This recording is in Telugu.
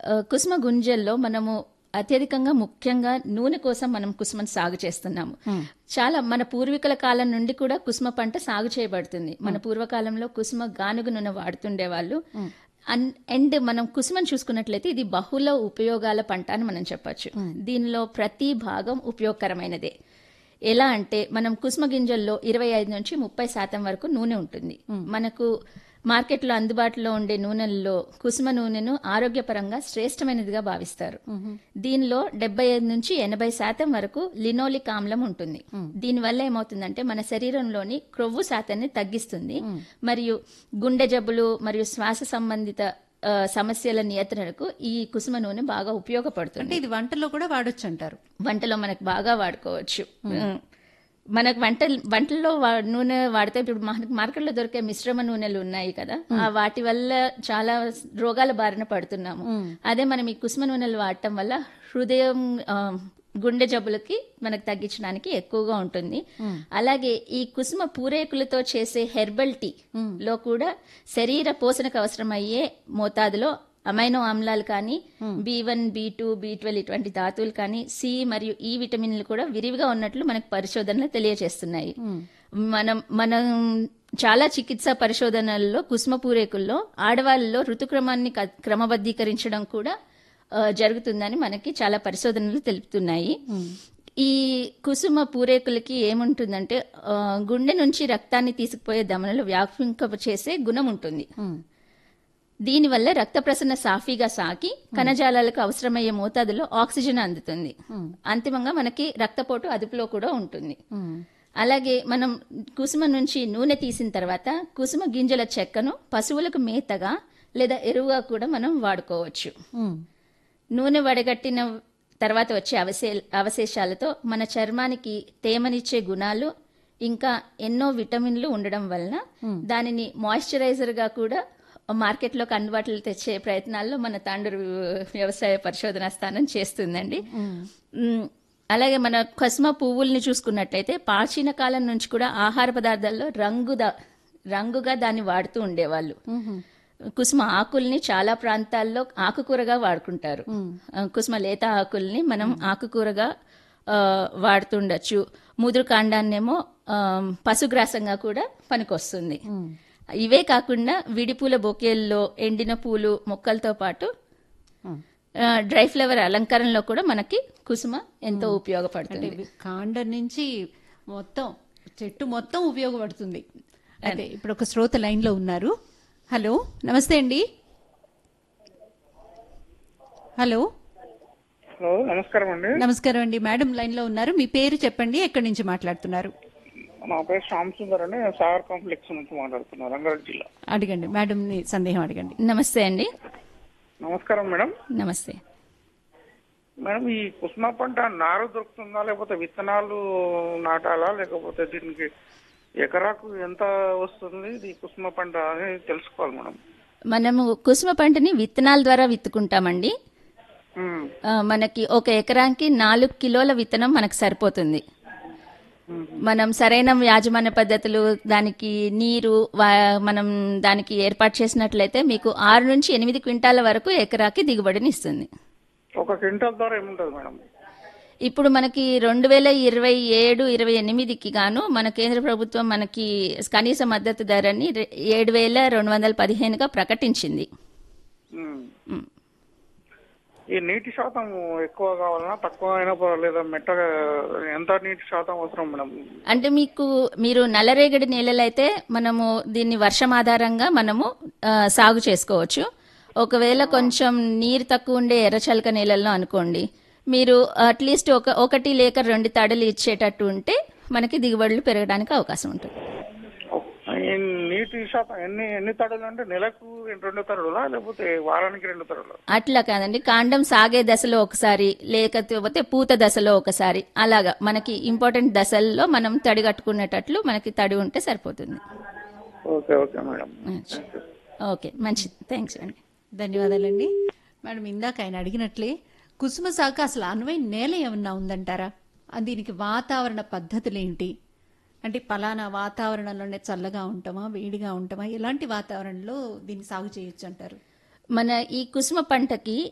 ఆ, కుసుమ గుంజల్లో మనము అత్యధికంగా ముఖ్యంగా నూనె కోసం మనం కుసుమను సాగు చేస్తున్నాము చాలా మన పూర్వీకుల కాలం నుండి కూడా కుసుమ పంట సాగు చేయబడుతుంది మన పూర్వకాలంలో కుసుమ గానుగ నూనె వాడుతుండే వాళ్ళు అన్- అండ్ మనం కుసుమను చూసుకున్నట్లయితే ఇది బహుళ ఉపయోగాల పంట అని మనం చెప్పొచ్చు దీనిలో ప్రతి భాగం ఉపయోగకరమైనదే ఎలా అంటే మనం కుసుమ గింజల్లో ఇరవై ఐదు నుంచి ముప్పై శాతం వరకు నూనె ఉంటుంది మనకు మార్కెట్లో అందుబాటులో ఉండే నూనెల్లో కుసుమ నూనెను ఆరోగ్యపరంగా శ్రేష్టమైనదిగా భావిస్తారు దీనిలో డెబ్బై ఐదు నుంచి ఎనభై శాతం వరకు లినోలిక్ ఆమ్లం ఉంటుంది దీనివల్ల ఏమవుతుందంటే మన శరీరంలోని క్రొవ్వు శాతాన్ని తగ్గిస్తుంది మరియు గుండె జబ్బులు మరియు శ్వాస సంబంధిత ఆ, సమస్యల నియంత్రణకు ఈ కుసుమ నూనె బాగా ఉపయోగపడుతుంది అంటే ఇది వంటల్లో కూడా వాడొచ్చు అంటారు వంటలో మనకు బాగా వాడుకోవచ్చు ఉమ్. మనకు వంట వంటల్లో వా- నూనె వాడితే ఇప్పుడు మనకు మార్కెట్లో దొరికే మిశ్రమ నూనెలు ఉన్నాయి కదా ఆ వాటి వల్ల చాలా రోగాల బారిన పడుతున్నాము అదే మనం ఈ కుసుమ నూనెలు వాడటం వల్ల హృదయం ఆ, గుండె జబ్బులకి మనకు తగ్గించడానికి ఎక్కువగా ఉంటుంది అలాగే ఈ కుసుమ పూరేకులతో చేసే హెర్బల్ టీ లో కూడా శరీర పోషణకు అవసరమయ్యే మోతాదులో అమైనో ఆమ్లాలు కానీ B one B two B twelve ఇటువంటి ధాతువులు కానీ సి మరియు ఈ విటమిన్లు కూడా విరివిగా ఉన్నట్లు మనకు పరిశోధనలు తెలియజేస్తున్నాయి మనం మనం చాలా చికిత్సా పరిశోధనల్లో కుసుమ పూరేకుల్లో ఆడవాళ్ళలో ఋతుక్రమాన్ని క- క్రమబద్ధీకరించడం కూడా ఆ, జరుగుతుందని మనకి చాలా పరిశోధనలు తెలుపుతున్నాయి ఈ కుసుమ పూరేకులకి ఏముంటుందంటే ఆ, గుండె నుంచి రక్తాన్ని తీసుకుపోయే దమనలు వ్యాపింక చేసే గుణం ఉంటుంది దీనివల్ల రక్త ప్రసరణ సాఫీగా సాగి కణజాలాలకు అవసరమయ్యే మోతాదులో ఆక్సిజన్ అందుతుంది అంతిమంగా మనకి రక్తపోటు అదుపులో కూడా ఉంటుంది అలాగే మనం కుసుమ నుంచి నూనె తీసిన తర్వాత కుసుమ గింజల చెక్కను పశువులకు మేతగా లేదా ఎరువుగా కూడా మనం వాడుకోవచ్చు నూనె వడగట్టిన తర్వాత వచ్చే అవశే అవశేషాలతో మన చర్మానికి తేమనిచ్చే గుణాలు ఇంకా ఎన్నో విటమిన్లు ఉండడం వలన దానిని మాయిశ్చరైజర్ గా కూడా మార్కెట్లోకి అందుబాటులో తెచ్చే ప్రయత్నాల్లో మన తాండూరు వ్యవసాయ పరిశోధన స్థానం చేస్తుందండి మ్, అలాగే మన కస్మ పువ్వుల్ని చూసుకున్నట్లయితే ప్రాచీన కాలం నుంచి కూడా ఆహార పదార్థాల్లో రంగుదా రంగుగా దాన్ని వాడుతూ ఉండేవాళ్ళు కుసుమ ఆకుల్ని చాలా ప్రాంతాల్లో ఆకుకూరగా వాడుకుంటారు ఆ, కుసుమ లేత ఆకుల్ని మనం ఆకుకూరగా ఆ, వాడుతుండొచ్చు ముదురు కాండాన్నేమో ఆ, పశుగ్రాసంగా కూడా పనికొస్తుంది ఇవే కాకుండా విడిపూల బొకేల్లో ఎండిన పూలు మొక్కలతో పాటు ఆ, డ్రై ఫ్లవర్ అలంకరణలో కూడా మనకి కుసుమ ఎంతో అంటే ఉపయోగపడుతుంది ఇవి కాండం నుంచి మొత్తం చెట్టు మొత్తం ఉపయోగపడుతుంది అయితే ఇప్పుడు ఒక శ్రోత లైన్ లో ఉన్నారు హలో నమస్తే అండి హలో హలో నమస్కారం అండి నమస్కారం అండి మేడం లైన్ లో ఉన్నారు మీ పేరు చెప్పండి ఎక్కడి నుంచి మాట్లాడుతున్నారు నా పేరు శ్యామ్ సుందర్ అండి నేను సాగర్ కాంప్లెక్స్ నుంచి మాట్లాడుతున్నాను రంగారెడ్డి జిల్లా అడగండి మేడం ని సందేహం అడగండి నమస్తే అండి నమస్కారం మేడం నమస్తే మేడం ఈ కుసుమ పంట నారు దొరుకుతుందా లేకపోతే విత్తనాలు నాటాలా లేకపోతే దీనికి ఎకరాకు ఎంత వస్తుంది ఈ కుసుమ పంట అని తెలుసుకోవాలి మేడం మనము కుసుమ పంటని విత్తనాల ద్వారా విత్తుకుంటామండి ఉమ్, ఆ, మనకి ఒక ఎకరానికి నాలుగు కిలోల విత్తనం మనకు సరిపోతుంది మనం సరైన యాజమాన్య పద్ధతులు దానికి నీరు వా- మనం దానికి ఏర్పాటు చేసినట్లయితే మీకు ఆరు నుంచి ఎనిమిది క్వింటాల వరకు ఎకరాకి దిగుబడిని ఇస్తుంది ఒక క్వింటల్ ద్వారా ఏముంటుంది మేడం ఇప్పుడు మనకి రెండు వేల ఇరవై ఏడు ఇరవై ఎనిమిదికి గాను మన కేంద్ర ప్రభుత్వం మనకి కనీస మద్దతు ధరని రె- ఏడు వేల రెండు వందల పదిహేనుగా ప్రకటించింది ఉమ్. ఉమ్. ఈ నీటి శాతం ఎక్కువ కావాలన్నా తక్కువ అయినా పర్వాలేదా మెట్టగా ఎంత నీటి శాతం అవసరం మేడం అంటే మీకు మీరు నల్లరేగడి నేలలైతే మనము దీన్ని వర్షం ఆధారంగా మనము ఆ, సాగు చేసుకోవచ్చు ఒకవేళ కొంచెం నీరు తక్కువ ఉండే ఎర్రచలక నేలల్లో అనుకోండి మీరు అట్లీస్ట్ ఒక ఒకటి లేక రెండు తడులు ఇచ్చేటట్టు ఉంటే మనకి దిగుబడులు పెరగడానికి అవకాశం ఉంటుంది ఈ నీటి శాతం ఎన్ని ఎన్ని తడులు అంటే నెలకు రెండు తడులా లేకపోతే వారానికి రెండు తడులు అట్లా కాదండి కాండం సాగే దశలో ఒకసారి లేకపోతే పూత దశలో ఒకసారి అలాగా మనకి ఇంపార్టెంట్ దశల్లో మనం తడి కట్టుకునేటట్లు మనకి తడి ఉంటే సరిపోతుంది ఓకే ఓకే మేడం ఓకే మంచిది థ్యాంక్స్ అండి ధన్యవాదాలండి మేడం ఇందాక ఆయన అడిగినట్లే కుసుమ సాగు అసలు అనువైన నేల ఏమన్నా ఉందంటారా ఆ దీనికి వాతావరణ పద్ధతులు ఏంటి అంటే పలానా వాతావరణంలోనే చల్లగా ఉంటామా వేడిగా ఉంటామా ఎలాంటి వాతావరణంలో దీన్ని సాగు చేయొచ్చు అంటారు మన ఈ కుసుమ పంటకి